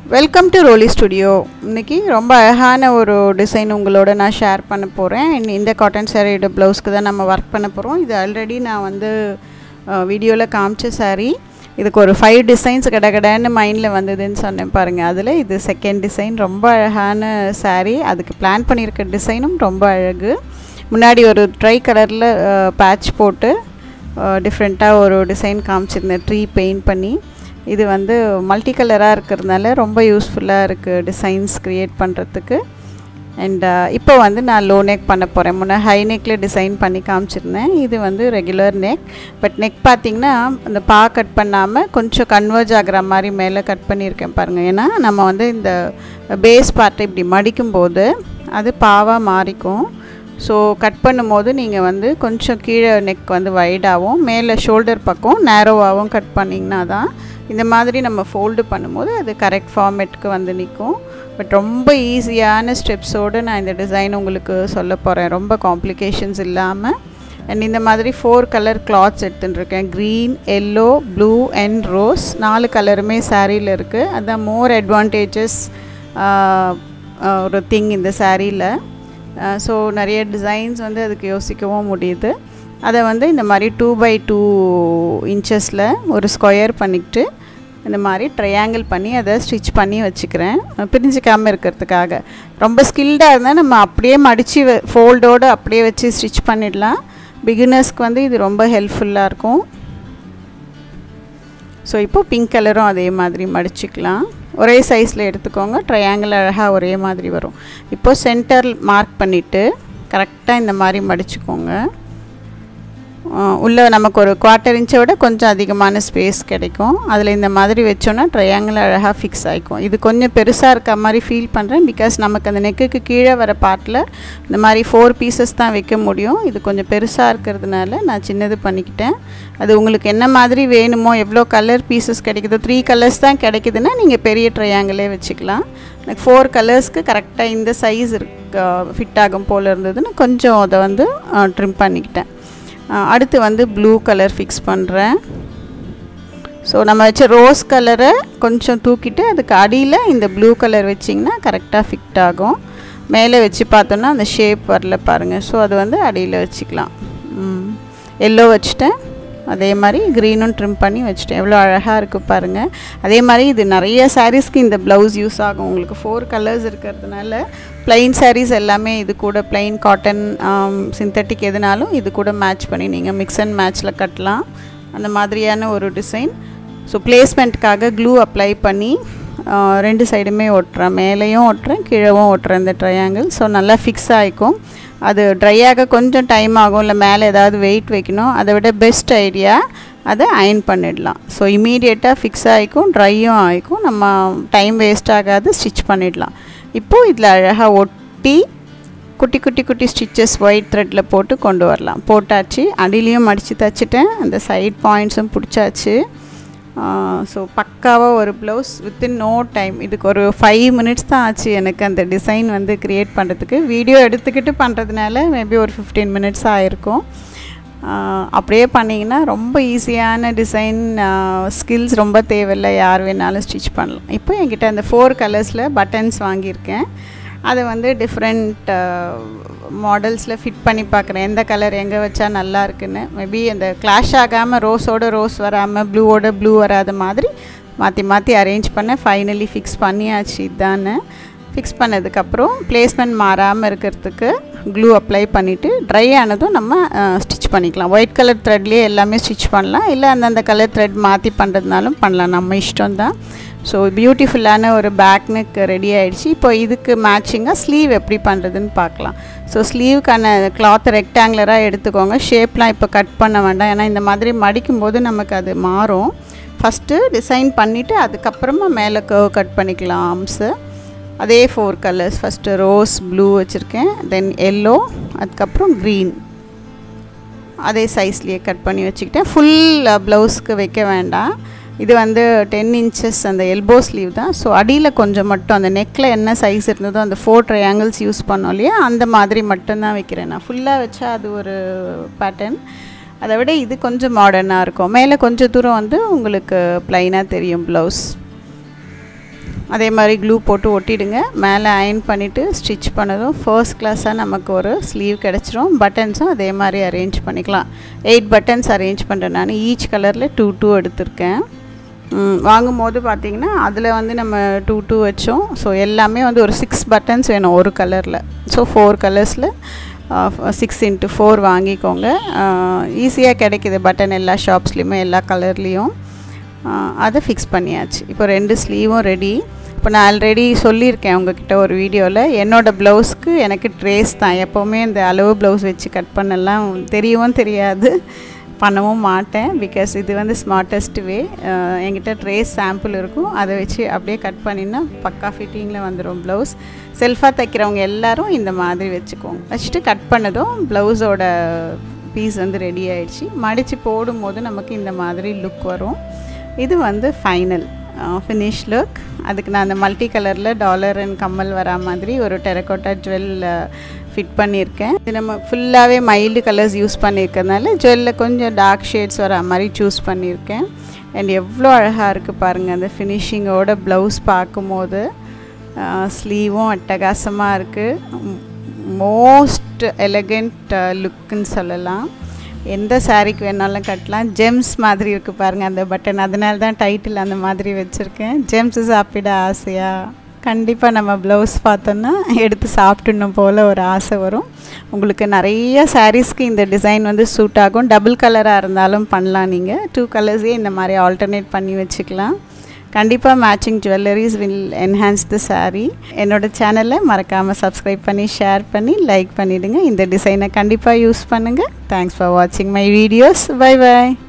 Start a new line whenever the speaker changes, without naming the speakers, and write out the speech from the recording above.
welcome to ரோலி studio இன்னைக்கு ரொம்ப அழகான ஒரு டிசைன் உங்களோட நான் ஷேர் பண்ண போகிறேன் இந்த காட்டன் சாரியோட ப்ளவுஸ்க்கு தான் நம்ம ஒர்க் பண்ண போகிறோம் இது ஆல்ரெடி நான் வந்து வீடியோவில் காமிச்ச சாரீ இதுக்கு ஒரு ஃபைவ் டிசைன்ஸ் கட கடன்னு மைண்டில் வந்ததுன்னு சொன்னேன் பாருங்கள் அதில் இது செகண்ட் டிசைன் ரொம்ப அழகான சாரீ அதுக்கு பிளான் பண்ணியிருக்க டிசைனும் ரொம்ப அழகு முன்னாடி ஒரு ட்ரை கலரில் பேட்ச் போட்டு டிஃப்ரெண்ட்டாக ஒரு டிசைன் காமிச்சிருந்தேன் ட்ரீ பெயிண்ட் பண்ணி இது வந்து மல்டி கலராக இருக்கிறதுனால ரொம்ப யூஸ்ஃபுல்லாக இருக்குது டிசைன்ஸ் க்ரியேட் பண்ணுறதுக்கு அண்ட் இப்போ வந்து நான் லோ நெக் பண்ண போகிறேன் முன்னே ஹை நெக்கில் டிசைன் பண்ணி காமிச்சிருந்தேன் இது வந்து ரெகுலர் நெக் பட் நெக் பார்த்திங்கன்னா அந்த பா கட் பண்ணாமல் கொஞ்சம் கன்வர்ஜ் ஆகிற மாதிரி மேலே கட் பண்ணியிருக்கேன் பாருங்கள் ஏன்னா நம்ம வந்து இந்த பேஸ் பார்ட்டை இப்படி மடிக்கும்போது அது பாவாக மாறிக்கும் ஸோ கட் பண்ணும்போது நீங்கள் வந்து கொஞ்சம் கீழே நெக் வந்து வைடாகவும் மேலே ஷோல்டர் பக்கம் நேரோவாகவும் கட் பண்ணிங்கன்னா தான் இந்த மாதிரி நம்ம ஃபோல்டு பண்ணும்போது அது கரெக்ட் ஃபார்மேட்டுக்கு வந்து நிற்கும் பட் ரொம்ப ஈஸியான ஸ்டெப்ஸோடு நான் இந்த டிசைன் உங்களுக்கு சொல்ல போகிறேன் ரொம்ப காம்ப்ளிகேஷன்ஸ் இல்லாமல் அண்ட் இந்த மாதிரி ஃபோர் கலர் கிளாத்ஸ் எடுத்துட்டுருக்கேன் green yellow blue and rose நாலு கலருமே சாரியில் இருக்குது அதுதான் மோர் அட்வான்டேஜஸ் ஒரு திங் இந்த சாரியில் ஸோ நிறைய டிசைன்ஸ் வந்து அதுக்கு யோசிக்கவும் முடியுது அதை வந்து இந்த மாதிரி டூ பை டூ இன்ச்சஸில் ஒரு ஸ்கொயர் பண்ணிக்கிட்டு இந்த மாதிரி ட்ரையாங்கிள் பண்ணி அதை ஸ்டிச் பண்ணி வச்சுக்கிறேன் பிரிஞ்சிக்காமல் இருக்கிறதுக்காக ரொம்ப ஸ்கில்டாக இருந்தால் நம்ம அப்படியே மடித்து ஃபோல்டோடு அப்படியே வச்சு ஸ்டிச் பண்ணிடலாம் பிகினர்ஸ்க்கு வந்து இது ரொம்ப ஹெல்ப்ஃபுல்லாக இருக்கும் ஸோ இப்போது பிங்க் கலரும் அதே மாதிரி மடிச்சுக்கலாம் ஒரே சைஸில் எடுத்துக்கோங்க ட்ரையாங்கிள் அழகாக ஒரே மாதிரி வரும் இப்போது சென்டர் மார்க் பண்ணிவிட்டு கரெக்டாக இந்த மாதிரி மடிச்சுக்கோங்க உள்ளே நமக்கு ஒரு குவார்ட்டர் இன்ச்சை விட கொஞ்சம் அதிகமான ஸ்பேஸ் கிடைக்கும் அதில் இந்த மாதிரி வச்சோன்னா ட்ரையாங்கிள் அழகாக ஃபிக்ஸ் ஆகிக்கும் இது கொஞ்சம் பெருசாக இருக்க மாதிரி ஃபீல் பண்ணுறேன் பிகாஸ் நமக்கு அந்த நெக்குக்கு கீழே வர பார்ட்டில் இந்த மாதிரி ஃபோர் பீசஸ் தான் வைக்க முடியும் இது கொஞ்சம் பெருசாக இருக்கிறதுனால நான் சின்னது பண்ணிக்கிட்டேன் அது உங்களுக்கு என்ன மாதிரி வேணுமோ எவ்வளோ கலர் பீசஸ் கிடைக்குதோ த்ரீ கலர்ஸ் தான் கிடைக்குதுன்னா நீங்கள் பெரிய ட்ரையாங்கிளே வச்சுக்கலாம் எனக்கு ஃபோர் கலர்ஸ்க்கு கரெக்டாக இந்த சைஸ் இருக்கு ஃபிட் ஆகும் போல் இருந்ததுன்னு கொஞ்சம் அதை வந்து ட்ரிம் பண்ணிக்கிட்டேன் அடுத்து வந்து ப்ளூ கலர் ஃபிக்ஸ் பண்ணுறேன் ஸோ நம்ம வச்ச ரோஸ் கலரை கொஞ்சம் தூக்கிட்டு அதுக்கு அடியில் இந்த ப்ளூ கலர் வச்சிங்கன்னா கரெக்டாக ஃபிட் ஆகும் மேலே வச்சு பார்த்தோன்னா அந்த ஷேப் வரல பாருங்கள் ஸோ அது வந்து அடியில் வச்சுக்கலாம் எல்லோ வச்சுட்டேன் அதே மாதிரி க்ரீனும் ட்ரிம் பண்ணி வச்சுட்டேன் எவ்வளோ அழகாக இருக்குது பாருங்கள் அதே மாதிரி இது நிறைய சாரீஸ்க்கு இந்த ப்ளவுஸ் யூஸ் ஆகும் உங்களுக்கு ஃபோர் கலர்ஸ் இருக்கிறதுனால ப்ளைன் சாரீஸ் எல்லாமே இது கூட ப்ளைன் காட்டன் சிந்தட்டிக் எதுனாலும் இது கூட மேட்ச் பண்ணி நீங்கள் மிக்ஸ் அண்ட் மேட்ச்சில் கட்டலாம் அந்த மாதிரியான ஒரு டிசைன் ஸோ பிளேஸ்மெண்ட்டுக்காக க்ளூ அப்ளை பண்ணி ரெண்டு சைடுமே ஒட்டுறேன் மேலேயும் ஒட்டுறேன் கீழவும் ஒட்டுறேன் இந்த ட்ரையாங்கிள் ஸோ நல்லா ஃபிக்ஸ் ஆகிக்கும் அது ட்ரை ஆக கொஞ்சம் டைம் ஆகும் இல்லை மேலே ஏதாவது வெயிட் வைக்கணும் அதை விட பெஸ்ட் ஐடியா அதை அயன் பண்ணிடலாம் ஸோ இமீடியட்டாக ஃபிக்ஸ் ஆகிக்கும் ட்ரையும் ஆகிக்கும் நம்ம டைம் வேஸ்ட் ஆகாது ஸ்டிச் பண்ணிடலாம் இப்போது இதில் அழகாக ஒட்டி குட்டி குட்டி குட்டி ஸ்டிச்சஸ் ஒயிட் த்ரெட்டில் போட்டு கொண்டு வரலாம் போட்டாச்சு அடியிலையும் மடித்து தைச்சிட்டேன் அந்த சைட் பாயிண்ட்ஸும் பிடிச்சாச்சு ஸோ பக்காவாக ஒரு ப்ளவுஸ் வித்தின் நோ டைம் இதுக்கு ஒரு ஃபைவ் மினிட்ஸ் தான் ஆச்சு எனக்கு அந்த டிசைன் வந்து க்ரியேட் பண்ணுறதுக்கு வீடியோ எடுத்துக்கிட்டு பண்ணுறதுனால மேபி ஒரு ஃபிஃப்டீன் மினிட்ஸ் ஆகிருக்கும் அப்படியே பண்ணிங்கன்னா ரொம்ப ஈஸியான டிசைன் ஸ்கில்ஸ் ரொம்ப தேவையில்லை யார் வேணாலும் ஸ்டிச் பண்ணலாம் இப்போ என்கிட்ட அந்த ஃபோர் கலர்ஸில் பட்டன்ஸ் வாங்கியிருக்கேன் அதை வந்து டிஃப்ரெண்ட் மாடல்ஸில் ஃபிட் பண்ணி பார்க்குறேன் எந்த கலர் எங்கே வச்சா நல்லா இருக்குன்னு மேபி அந்த கிளாஷ் ஆகாமல் ரோஸோட ரோஸ் வராமல் ப்ளூவோட ப்ளூ வராத மாதிரி மாற்றி மாற்றி அரேஞ்ச் பண்ண ஃபைனலி ஃபிக்ஸ் பண்ணியாச்சு இதான்னு ஃபிக்ஸ் பண்ணதுக்கப்புறம் பிளேஸ்மெண்ட் மாறாமல் இருக்கிறதுக்கு க்ளூ அப்ளை பண்ணிவிட்டு ட்ரை ஆனதும் நம்ம ஸ்டிச் பண்ணிக்கலாம் ஒயிட் கலர் த்ரெட்லேயே எல்லாமே ஸ்டிச் பண்ணலாம் இல்லை அந்தந்த கலர் த்ரெட் மாற்றி பண்ணுறதுனாலும் பண்ணலாம் நம்ம இஷ்டம் தான் ஸோ பியூட்டிஃபுல்லான ஒரு பேக் நெக் ரெடி ஆகிடுச்சு இப்போ இதுக்கு மேட்சிங்காக ஸ்லீவ் எப்படி பண்ணுறதுன்னு பார்க்கலாம் ஸோ ஸ்லீவுக்கான கிளாத் ரெக்டாங்குலராக எடுத்துக்கோங்க ஷேப்லாம் இப்போ கட் பண்ண வேண்டாம் ஏன்னா இந்த மாதிரி மடிக்கும்போது நமக்கு அது மாறும் ஃபஸ்ட்டு டிசைன் பண்ணிவிட்டு அதுக்கப்புறமா மேலே கர்வ் கட் பண்ணிக்கலாம் ஆர்ம்ஸு அதே four colours first rose blue வச்சுருக்கேன் தென் எல்லோ அதுக்கப்புறம் க்ரீன் அதே சைஸ்லேயே கட் பண்ணி வச்சுக்கிட்டேன் ஃபுல் ப்ளவுஸ்க்கு வைக்க வேண்டாம் இது வந்து டென் இன்ச்சஸ் அந்த எல்போ ஸ்லீவ் தான் ஸோ அடியில் கொஞ்சம் மட்டும் அந்த நெக்கில் என்ன சைஸ் இருந்ததோ அந்த ஃபோர் ட்ரையாங்கிள்ஸ் யூஸ் பண்ணோம் இல்லையா அந்த மாதிரி மட்டும்தான் வைக்கிறேன் நான் ஃபுல்லாக வச்சா அது ஒரு பேட்டர்ன் அதை விட இது கொஞ்சம் மாடர்னாக இருக்கும் மேலே கொஞ்சம் தூரம் வந்து உங்களுக்கு ப்ளைனாக தெரியும் ப்ளவுஸ் அதே மாதிரி க்ளூ போட்டு ஒட்டிடுங்க மேலே அயன் பண்ணிவிட்டு ஸ்டிச் பண்ணதும் ஃபர்ஸ்ட் கிளாஸாக நமக்கு ஒரு ஸ்லீவ் கிடச்சிரும் பட்டன்ஸும் அதே மாதிரி அரேஞ்ச் பண்ணிக்கலாம் எயிட் பட்டன்ஸ் அரேஞ்ச் பண்ணுறேன் நான் ஈச் கலரில் டூ டூ எடுத்திருக்கேன் வாங்கும் போது பார்த்திங்கன்னா அதில் வந்து நம்ம டூ டூ வச்சோம் ஸோ எல்லாமே வந்து ஒரு சிக்ஸ் பட்டன்ஸ் வேணும் ஒரு கலரில் ஸோ ஃபோர் கலர்ஸில் சிக்ஸ் இன்ட்டு ஃபோர் வாங்கிக்கோங்க ஈஸியாக கிடைக்கிது பட்டன் எல்லா ஷாப்ஸ்லேயுமே எல்லா கலர்லேயும் அதை ஃபிக்ஸ் பண்ணியாச்சு இப்போ ரெண்டு ஸ்லீவும் ரெடி இப்போ நான் ஆல்ரெடி சொல்லியிருக்கேன் உங்ககிட்ட ஒரு வீடியோவில் என்னோடய ப்ளவுஸ்க்கு எனக்கு ட்ரேஸ் தான் எப்போவுமே இந்த அளவு ப்ளவுஸ் வச்சு கட் பண்ணலாம் தெரியவும் தெரியாது பண்ணவும் மாட்டேன் பிகாஸ் இது வந்து ஸ்மார்ட்டஸ்ட் வே என்கிட்ட ட்ரேஸ் சாம்பிள் இருக்கும் அதை வச்சு அப்படியே கட் பண்ணினா பக்கா ஃபிட்டிங்கில் வந்துடும் ப்ளவுஸ் செல்ஃபாக தைக்கிறவங்க எல்லோரும் இந்த மாதிரி வச்சுக்கோங்க வச்சுட்டு கட் பண்ணதும் ப்ளவுஸோட பீஸ் வந்து ரெடி ஆகிடுச்சு மடித்து போடும்போது நமக்கு இந்த மாதிரி லுக் வரும் இது வந்து ஃபைனல் ஃபினிஷ் லுக் அதுக்கு நான் அந்த மல்டி கலரில் டாலர் அண்ட் கம்மல் வரா மாதிரி ஒரு டெரக்கோட்டா ஜுவல் ஃபிட் பண்ணியிருக்கேன் இது நம்ம ஃபுல்லாகவே மைல்டு கலர்ஸ் யூஸ் பண்ணியிருக்கிறதுனால ஜுவல்லில் கொஞ்சம் டார்க் ஷேட்ஸ் வர மாதிரி சூஸ் பண்ணியிருக்கேன் அண்ட் எவ்வளோ அழகாக இருக்குது பாருங்கள் அந்த ஃபினிஷிங்கோட ப்ளவுஸ் பார்க்கும்போது ஸ்லீவும் அட்டகாசமாக இருக்குது மோஸ்ட் எலகண்ட் லுக்குன்னு சொல்லலாம் எந்த சாரீக்கு வேணாலும் கட்டலாம் ஜெம்ஸ் மாதிரி இருக்குது பாருங்கள் அந்த பட்டன் அதனால தான் டைட்டில் அந்த மாதிரி வச்சுருக்கேன் ஜெம்ஸ் சாப்பிட ஆசையாக கண்டிப்பாக நம்ம ப்ளவுஸ் பார்த்தோன்னா எடுத்து சாப்பிட்டுணும் போல் ஒரு ஆசை வரும் உங்களுக்கு நிறைய சாரீஸ்க்கு இந்த டிசைன் வந்து சூட் ஆகும் டபுள் கலராக இருந்தாலும் பண்ணலாம் நீங்கள் டூ கலர்ஸே இந்த மாதிரி ஆல்டர்னேட் பண்ணி வச்சுக்கலாம் கண்டிப்பாக matching jewelleries will enhance the sari என்னோட சேனலை மறக்காமல் சப்ஸ்கிரைப் பண்ணி ஷேர் பண்ணி லைக் பண்ணிவிடுங்க இந்த டிசைனை கண்டிப்பாக யூஸ் பண்ணுங்கள் தேங்க்ஸ் ஃபார் வாட்சிங் மை வீடியோஸ் பை பாய்